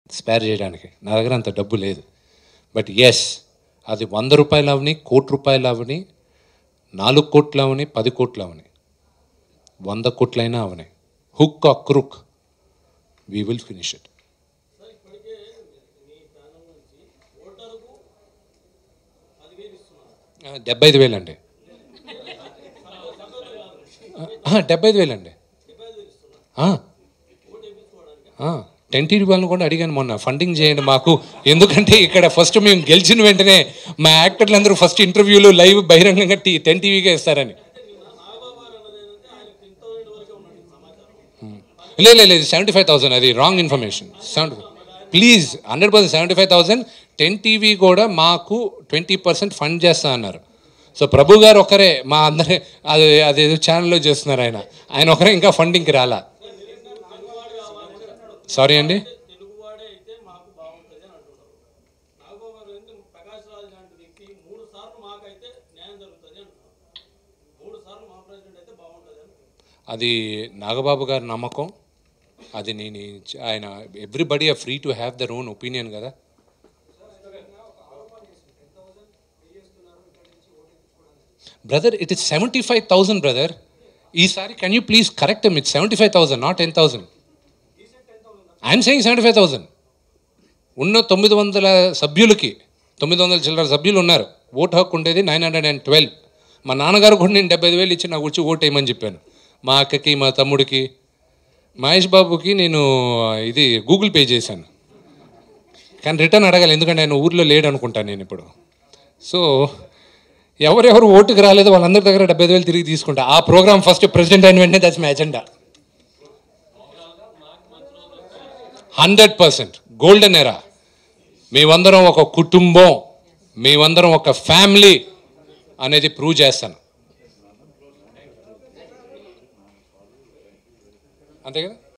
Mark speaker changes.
Speaker 1: spare చేయడానికి నా దగ్గర అంత డబ్బు లేదు బట్ ఎస్ అది వంద రూపాయలు అవని కోటి రూపాయలు అవని నాలుగు కోట్లు అవని పది కోట్లు అవని వంద కోట్లైనా అవని hook or crook we will finish it డెబ్బై ఐదు వేలు అండి డెబ్బై ఐదు వేలు అండి టెన్ టీవీ వాళ్ళని కూడా అడిగాను మొన్న ఫండింగ్ చేయండి మాకు ఎందుకంటే ఇక్కడ ఫస్ట్ మేము గెలిచిన వెంటనే మా యాక్టర్లు అందరూ ఫస్ట్ ఇంటర్వ్యూలు లైవ్ బహిరంగంగా టీ టెన్ టీవీగా ఇస్తారని లేదు లేదు సెవెంటీ ఫైవ్ థౌసండ్ అది wrong information seventy please hundred percent seventy five thousand ten TV కూడా మాకు ట్వంటీ పర్సెంట్ ఫండ్ చేస్తా అన్నారు సో ప్రభు గారు ఒకరే మా అందరే అది అదేదో ఛానల్లో చేస్తున్నారు ఆయన ఆయన ఒకరే ఇంకా ఫండింగ్కి రాలా సారీ అండి
Speaker 2: తెలుగువాడే అయితే మాకు బాగుంటుంది అని అంటున్నారు నాగబాబు గారు అయితే ప్రకాష్ రాజ్ లాంటి వ్యక్తి మూడు సార్లు మాకైతే న్యాయం జరుగుతుంది అంటున్నారు మూడు సార్లు మా ప్రెసిడెంట్ అయితే బాగుంటుంది అని
Speaker 1: అది నాగబాబు గారి నమ్మకం అది నేను ఆయన everybody are free to have their own opinion కదా brother it is seventy five thousand brother ఈసారి can you please correct it seventy five thousand not ten thousand I'm saying seventy five thousand ఉన్న తొమ్మిది వందల సభ్యులకి తొమ్మిది వందల చిల్లర సభ్యులు ఉన్నారు ఓటు హక్కు ఉండేది నైన్ హండ్రెడ్ అండ్ ట్వెల్వ్ మా నాన్నగారు కూడా నేను డెబ్బై ఐదు వేలు ఇచ్చి నాకు వచ్చి ఓటు వేయమని చెప్పాను మా అక్కకి మా తమ్ముడికి మహేష్ బాబుకి నేను ఇది గూగుల్ పే చేశాను కానీ రిటర్న్ అడగాలి ఎందుకంటే ఆయన ఊర్లో లేడు అనుకుంటాను నేను ఇప్పుడు సో ఎవరెవరు ఓటుకు రాలేదో వాళ్ళందరి దగ్గర డెబ్బై ఐదు వేలు తిరిగి తీసుకుంటా ఆ ప్రోగ్రామ్ ఫస్ట్ ప్రెసిడెంట్ అయిన వెంటనే that's my agenda hundred percent golden era మేమందరం ఒక కుటుంబం మేమందరం ఒక ఫ్యామిలీ అనేది ప్రూవ్ చేస్తాను అంతే కదా